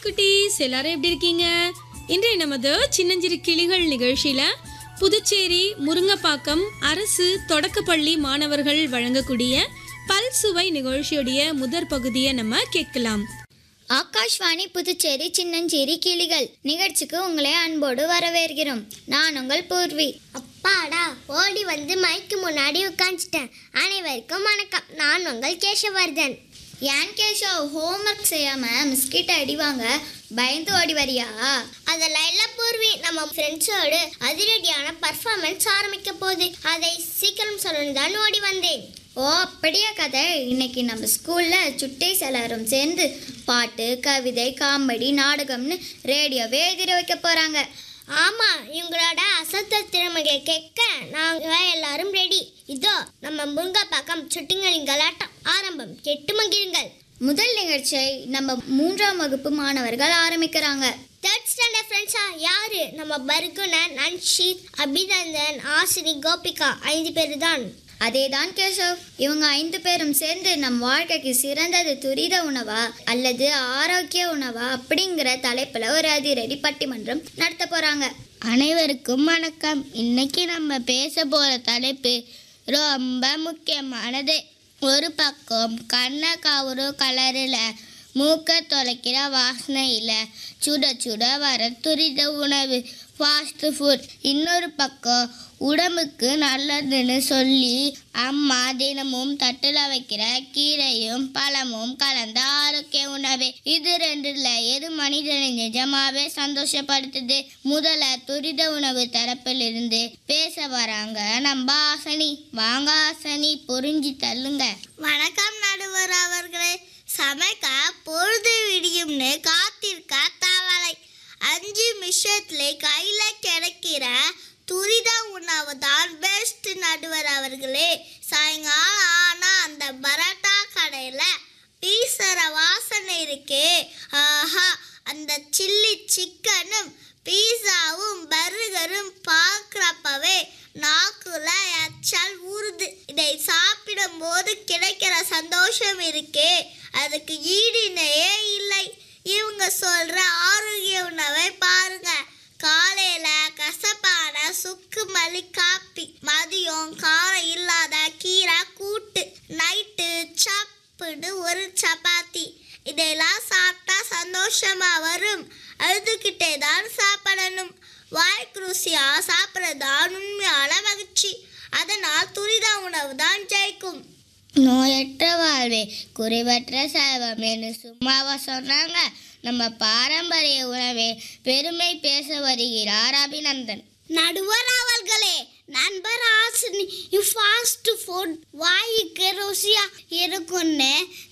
குட்டீஸ் எல்லாரும் எப்படி இருக்கீங்க இன்றைய நமது சின்னஞ்சிறு கிளிகள் நிகழ்ச்சியில புதுச்சேரி முருங்கப்பாக்கம் அரசு தொடக்கப்பள்ளி மாணவர்கள் வழங்கக்கூடிய பல்சுவை நிகழ்ச்சியுடைய முதற் பகுதியை நம்ம கேட்கலாம் ஆகாஷ்வாணி புதுச்சேரி சின்னஞ்சேரி கிளிகள் நிகழ்ச்சிக்கு உங்களை அன்போடு வரவேற்கிறோம் நான் உங்கள் பூர்வி அப்பாடா ஓடி வந்து மைக்கு முன்னாடி உட்காந்துட்டேன் அனைவருக்கும் வணக்கம் நான் உங்கள் கேசவர்தன் ஏன் கேஷவ் ஹோம்ஒர்க் செய்யாம மிஸ்கிட்ட அடிவாங்க பயந்து ஓடி வரியா அதெல்லாம் இல்ல பூர்வி நம்ம ஃப்ரெண்ட்ஸோடு அதிரடியான பர்ஃபார்மன்ஸ் ஆரம்பிக்க போகுது அதை சீக்கிரம் சொல்லணும் தான் ஓடி வந்தேன் ஓ அப்படியா கதை இன்னைக்கு நம்ம ஸ்கூல்ல சுட்டை எல்லாரும் சேர்ந்து பாட்டு கவிதை காமெடி நாடகம்னு ரேடியோவே எதிர வைக்க போறாங்க ஆமா இவங்களோட அசத்தல் திறமையை கேட்க நாங்க எல்லாரும் ரெடி இதோ நம்ம முருங்கப்பாக்கம் சுட்டுங்களின் கலாட்டம் ஆரம்பம் கெட்டு மகிழுங்கள் முதல் நிகழ்ச்சியை நம்ம மூன்றாம் வகுப்பு மாணவர்கள் ஆரம்பிக்கிறாங்க தேர்ட் ஸ்டாண்டர்ட் ஃப்ரெண்ட்ஸா யாரு நம்ம பர்குணன் அன்ஷித் அபிநந்தன் ஆசினி கோபிகா ஐந்து பேர் தான் அதேதான் கேசவ் இவங்க ஐந்து பேரும் சேர்ந்து நம் வாழ்க்கைக்கு சிறந்தது துரித உணவா அல்லது ஆரோக்கிய உணவா அப்படிங்கிற தலைப்புல ஒரு அதிரடி பட்டிமன்றம் நடத்த போறாங்க அனைவருக்கும் வணக்கம் இன்னைக்கு நம்ம பேச போற தலைப்பு ரொம்ப முக்கியமானது ஒரு பக்கம் கண்ணை கவரும் கலரில் மூக்க தொலைக்கிற வாசனையில் சுட சுட வர துரித உணவு ஃபாஸ்ட் ஃபுட் இன்னொரு பக்கம் உடம்புக்கு நல்லதுன்னு சொல்லி அம்மா தினமும் தட்டில் வைக்கிற கீரையும் பழமும் கலந்த ஆரோக்கிய உணவு இது ரெண்டுல எது மனிதனை நிஜமாவே சந்தோஷப்படுத்துது முதல்ல துரித உணவு தரப்பிலிருந்து பேச வராங்க நம்ம ஆசனி வாங்க ஆசனி புரிஞ்சு தள்ளுங்க வணக்கம் நடுவர் அவர்களே சமைக்க பொழுது விடியும்னு காத்திருக்க தவளை அஞ்சு நிமிஷத்துல கையில கிடைக்கிற துரித உணவு தான் பெஸ்ட் நடுவர் அவர்களே சாயங்காலம் ஆனா அந்த பரோட்டா கடையில பீசற வாசனை இருக்கே ஆஹா அந்த சில்லி சிக்கனும் பீஸாவும் பர்கரும் பார்க்குறப்பவே நாக்குல எச்சால் ஊறுது இதை சாப்பிடும் போது கிடைக்கிற சந்தோஷம் இருக்கே அதுக்கு ஈடிணையே இல்லை இவங்க சொல்ற ஆரோக்கிய உணவை பாருங்க காலையில கசப்பான சுக்கு மல்லி காப்பி மதியம் காரம் இல்லாத கீரை கூட்டு நைட்டு சாப்பிடு ஒரு சப்பாத்தி இதெல்லாம் சாப்பிட்டா சந்தோஷமா வரும் அழுதுகிட்டே தான் சாப்பிடணும் வாய்க்கு ருசியா சாப்பிட்றதுதான் உண்மையான மகிழ்ச்சி அதனால் துரித உணவு தான் ஜெயிக்கும் நோயற்ற வாழ்வே குறைவற்ற செல்வம்னு சும்மாவா சொன்னாங்க நம்ம பாரம்பரிய உணவே பெருமை பேச வருகிறார் அபிநந்தன் நடுவர் அவர்களே நண்பர் ஆசினி ஃபாஸ்ட் ஃபுட் வாய்க்கு ருசியா இருக்குன்னு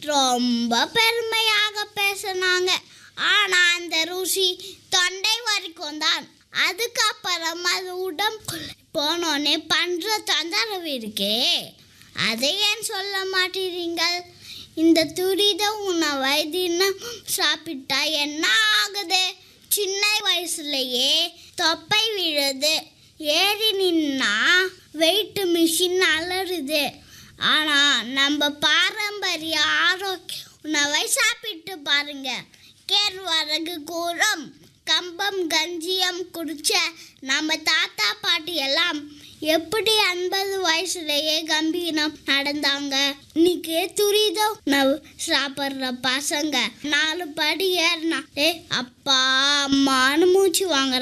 ரொம்ப பெருமையாக பேசினாங்க ஆனா அந்த ருசி தொண்டை வரைக்கும் தான் அதுக்கப்புறம் அது உடம்புக்குள்ள போனோடனே பண்ற தொந்தரவு இருக்கே அதை ஏன் சொல்ல மாட்டீர்கள் இந்த துரித உணவை தினம் சாப்பிட்டா என்ன ஆகுது சின்ன வயசுலயே தொப்பை விழுது ஏறி நின்னா வெயிட் மிஷின் அலறுது ஆனா நம்ம பாரம்பரிய ஆரோக்கிய உணவை சாப்பிட்டு பாருங்க கேழ்வரகு கூரம் கம்பம் கஞ்சியம் குடிச்ச நம்ம தாத்தா பாட்டி எல்லாம் எப்படி ஐம்பது வயசுலயே கம்பீரம் நடந்தாங்க இன்னைக்கு துரித உணவு சாப்பிட்ற பசங்க நாலு படி ஏறினா ஏ அப்பா அம்மான்னு மூச்சு வாங்குற